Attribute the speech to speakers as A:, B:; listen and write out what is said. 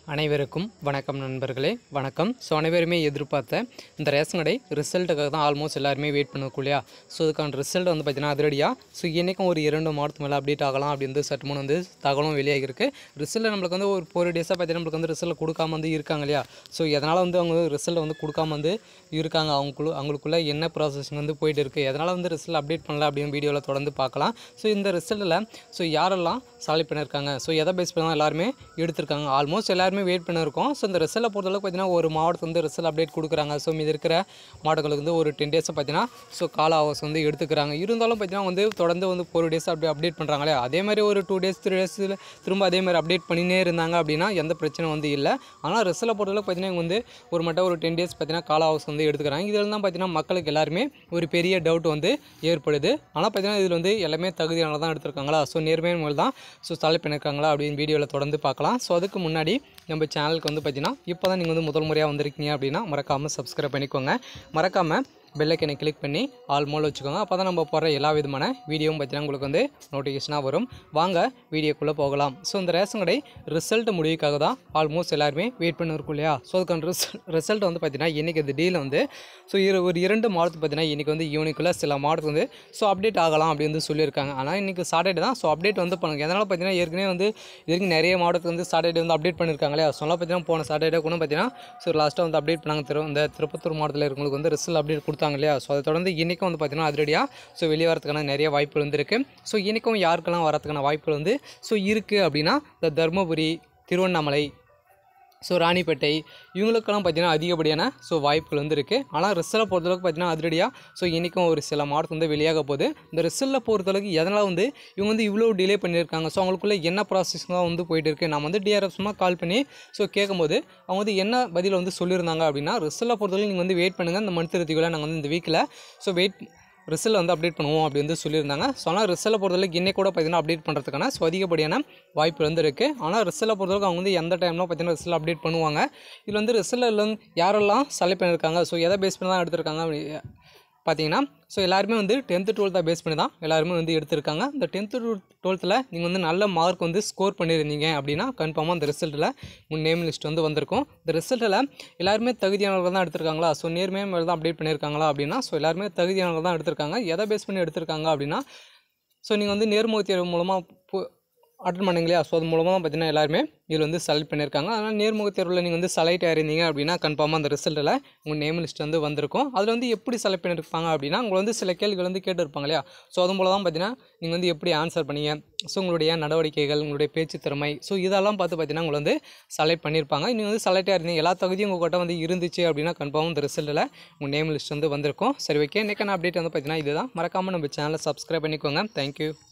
A: அனைவருக்கும் வணக்கம் நண்பர்களே வணக்கம் ஸோ அனைவருமே எதிர்பார்த்த இந்த ரேஷன் கடை ரிசல்ட்டுக்காக தான் ஆல்மோஸ்ட் எல்லாருமே வெயிட் பண்ணிருக்கோம் இல்லையா ஸோ இதுக்கான ரிசல்ட் வந்து பார்த்தீங்கன்னா அதிரடியாக ஸோ இன்றைக்கும் ஒரு இரண்டு மாதத்து மேலே அப்டேட் ஆகலாம் அப்படி வந்து சற்று முன் வந்து தகவலும் வெளியாகிருக்கு ரிசல்ட் நம்மளுக்கு வந்து ஒரு ஃபோர் டேஸாக பார்த்தீங்கன்னா நம்மளுக்கு வந்து ரிசல்ட் கொடுக்காம வந்து இருக்காங்க இல்லையா ஸோ எதனால் வந்து அவங்க ரிசல்ட் வந்து கொடுக்காம வந்து இருக்காங்க அவங்களுக்குள்ள அவங்களுக்குள்ள என்ன ப்ராசஸிங் வந்து போயிட்டு இருக்குது எதனால் வந்து ரிசல்ட் அப்டேட் பண்ணல அப்படின்னு வீடியோவில் தொடர்ந்து பார்க்கலாம் ஸோ இந்த ரிசல்ட்டில் ஸோ யாரெல்லாம் சால்வ் பண்ணியிருக்காங்க ஸோ எதை பேஸ் பண்ணி தான் எல்லாருமே எடுத்திருக்காங்க ஆல்மோஸ்ட் எல்லாருமே வெயிட் பண்ணியிருக்கோம் ஸோ இந்த ரிசல்ட்டை பொறுத்தளவுக்கு பார்த்தீங்கன்னா ஒரு மாவட்டத்துக்கு வந்து ரிசல்ட் அப்டேட் கொடுக்குறாங்க ஸோ மீது இருக்கிற மாவட்டங்களுக்கு வந்து ஒரு டென் டேஸை பார்த்தீங்கன்னா ஸோ கால அவகாசம் வந்து எடுத்துக்கிறாங்க இருந்தாலும் பார்த்தீங்கன்னா வந்து தொடர்ந்து வந்து ஃபோர் டேஸ் அப்படி அப்டேட் பண்ணுறாங்களே அதே மாதிரி ஒரு டூ டேஸ் த்ரீ டேஸில் திரும்ப அதே மாதிரி அப்டேட் பண்ணினே இருந்தாங்க அப்படின்னா எந்த பிரச்சனை வந்து இல்லை ஆனால் ரிசல்ட்டை பொறுத்தளவுக்கு பார்த்தீங்கன்னா இவங்க வந்து ஒரு மட்டும் ஒரு டென் டேஸ் பார்த்தீங்கன்னா கால அவகாசம் வந்து எடுத்துக்கிறாங்க இதில் தான் பார்த்தீங்கன்னா மக்களுக்கு எல்லாருமே ஒரு பெரிய டவுட் வந்து ஏற்படுது ஆனால் பார்த்தீங்கன்னா இதில் வந்து எல்லாமே தகுதியானதாக தான் எடுத்திருக்காங்களா ஸோ நேர்மையான முறையில் தான் ஸோ செலக்ட் பண்ணியிருக்காங்களா அப்படின்னு வீடியோவில் தொடர்ந்து பார்க்கலாம் ஸோ அதுக்கு முன்னாடி நம்ம சேனலுக்கு வந்து பார்த்தீங்கன்னா இப்போ தான் நீங்கள் வந்து முதல் முறையாக வந்திருக்கீங்க அப்படின்னா மறக்காமல் சப்ஸ்கிரைப் பண்ணிக்கோங்க மறக்காமல் பெல்லைக்கனை கிளிக் பண்ணி ஆல் மோல் வச்சுக்கோங்க அப்போ தான் நம்ம போடுற எல்லா விதமான வீடியோவும் பார்த்தீங்கன்னா உங்களுக்கு வந்து நோட்டிஃபிகேஷனாக வரும் வாங்க வீடியோக்குள்ளே போகலாம் ஸோ இந்த ரேஷன் கடை ரிசல்ட் முடிவுக்காக தான் ஆல்மோஸ்ட் எல்லாருமே வெயிட் பண்ணிருக்கும் இல்லையா ஸோ அதுக்கான ரிசல்ட் ரிசல்ட் வந்து பார்த்தீங்கன்னா இன்றைக்கி இந்த டீல் வந்து ஸோ இரு ஒரு இரண்டு மாதத்துக்கு பார்த்தீங்கன்னா இன்றைக்கி வந்து ஈவினிங்குள்ளே சில மாதத்துக்கு வந்து ஸோ அப்டேட் ஆகலாம் அப்படி வந்து சொல்லியிருக்காங்க ஆனால் இன்றைக்கி சாட்டர்டே தான் ஸோ அப்டேட் வந்து பண்ணுங்க எதனால் பார்த்தீங்கன்னா ஏற்கனவே வந்து இதுக்கு நிறைய மாவட்டத்துக்கு வந்து சாட்டர்டே வந்து அப்டேட் பண்ணியிருக்காங்க இல்லையா சொல்ல பார்த்தீங்கன்னா போன சாட்டர்டே கூட பார்த்தீங்கன்னா ஸோ லாஸ்ட்டாக வந்து அப்டேட் பண்ணாங்க திரு இந்த திருப்பத்தூர் மாவட்டத்தில் இருக்கவங்களுக்கு வந்து ரிசல்ட் அப்டேட் கொடுத்தாங்க இல்லையா ஸோ அதை தொடர்ந்து இன்றைக்கும் வந்து பார்த்தீங்கன்னா அதிரடியாக ஸோ வெளியே வரதுக்கான நிறைய வாய்ப்புகள் வந்து இருக்குது ஸோ இன்றைக்கும் யாருக்கெல்லாம் வரதுக்கான வாய்ப்புகள் வந்து ஸோ இருக்குது அப்படின்னா இந்த தருமபுரி திருவண்ணாமலை ஸோ ராணிப்பேட்டை இவங்களுக்கெல்லாம் பார்த்தீங்கன்னா அதிகப்படியான ஸோ வாய்ப்புகள் வந்து இருக்குது ஆனால் ரிசல்ட்டை பொறுத்தளவுக்கு பார்த்தீங்கன்னா அதிரடியாக ஸோ இன்றைக்கும் ஒரு சில மாவட்டம் வந்து வெளியாக போகுது இந்த ரிசல்ட்டை பொறுத்தளவுக்கு எதனால் வந்து இவங்க வந்து இவ்வளோ டிலே பண்ணியிருக்காங்க ஸோ அவங்களுக்குள்ள என்ன ப்ராசஸ் தான் வந்து போயிட்டு இருக்கு நம்ம வந்து டிஆர்எஃப் சும்மா கால் பண்ணி ஸோ கேட்கும்போது அவங்க வந்து என்ன பதில் வந்து சொல்லியிருந்தாங்க அப்படின்னா ரிசல்ட்டை பொறுத்தளவுக்கு நீங்கள் வந்து வெயிட் பண்ணுங்கள் இந்த மந்த் இறுதிக்குள்ளே நாங்கள் வந்து இந்த வீக்கில் ஸோ வெயிட் ரிசல்ட் வந்து அப்டேட் பண்ணுவோம் அப்படி வந்து சொல்லியிருந்தாங்க ஸோ ஆனால் ரிசல்ட்டை பொறுத்தளவுக்கு இன்னைக்கு கூட பார்த்தீங்கன்னா அப்டேட் பண்ணுறதுக்கான ஸோ அதிகப்படியான வாய்ப்பு வந்து இருக்குது ஆனால் ரிசல்ட்டை பொறுத்தளவுக்கு அவங்க வந்து எந்த டைம்லாம் பார்த்தீங்கன்னா ரிசல்ட் அப்டேட் பண்ணுவாங்க இதில் வந்து ரிசல்ட்டில் யாரெல்லாம் செலக்ட் பண்ணியிருக்காங்க ஸோ எதை பேஸ் பண்ணி தான் எடுத்திருக்காங்க அப்படி பார்த்தீங்கன்னா ஸோ எல்லாருமே வந்து டென்த்து டுவெல்த்தை பேஸ் பண்ணி தான் எல்லாருமே வந்து எடுத்திருக்காங்க இந்த டென்த்து டுவெல்த்தில் நீங்கள் வந்து நல்ல மார்க் வந்து ஸ்கோர் பண்ணியிருந்தீங்க அப்படின்னா கன்ஃபார்மாக அந்த ரிசல்ட்டில் உங்கள் நேம் லிஸ்ட் வந்து வந்திருக்கும் இந்த ரிசல்ட்டில் எல்லாருமே தகுதியானவர்கள் தான் எடுத்திருக்காங்களா ஸோ நேர்மையாக மேலே தான் அப்டேட் பண்ணியிருக்காங்களா அப்படின்னா ஸோ எல்லாருமே தகுதியானவர்கள் தான் எடுத்திருக்காங்க எதை பேஸ் பண்ணி எடுத்திருக்காங்க அப்படின்னா ஸோ நீங்கள் வந்து நேர்முக தேர்வு மூலமாக அட்டன் பண்ணீங்க இல்லையா ஸோ அது மூலமாக தான் பார்த்தீங்கன்னா எல்லாருமே இதில் வந்து செலக்ட் பண்ணியிருக்காங்க அதனால் நேர்முக தேர்வில் நீங்கள் வந்து செலக்ட் ஆயிருந்தீங்க அப்படின்னா கன்ஃபார்மாக அந்த ரிசல்ட்டில் உங்கள் நேம் லிஸ்ட் வந்து வந்திருக்கும் அதில் வந்து எப்படி செலக்ட் பண்ணியிருப்பாங்க அப்படின்னா உங்களை வந்து சில கேள்விகள் வந்து கேட்டிருப்பாங்க இல்லையா ஸோ அது மூலம் தான் பார்த்தீங்கன்னா நீங்கள் வந்து எப்படி ஆன்சர் பண்ணீங்க ஸோ உங்களுடைய நடவடிக்கைகள் உங்களுடைய பேச்சு திறமை ஸோ இதெல்லாம் பார்த்து பார்த்தீங்கன்னா உங்களை வந்து செலக்ட் பண்ணியிருப்பாங்க நீங்கள் வந்து செலக்ட் ஆயிருந்தீங்க எல்லா தகுதியும் உங்கள்கிட்ட வந்து இருந்துச்சு அப்படின்னா கன்ஃபார்மாக இந்த ரிசல்ட்டில் உங்கள் நேம் லிஸ்ட் வந்து வந்திருக்கும் சரி ஓகே இன்றைக்கான அப்டேட் வந்து பார்த்தீங்கன்னா இதுதான் மறக்காமல் நம்ம சேனலை சப்ஸ்கிரைப் பண்ணிக்கோங்க தேங்க்யூ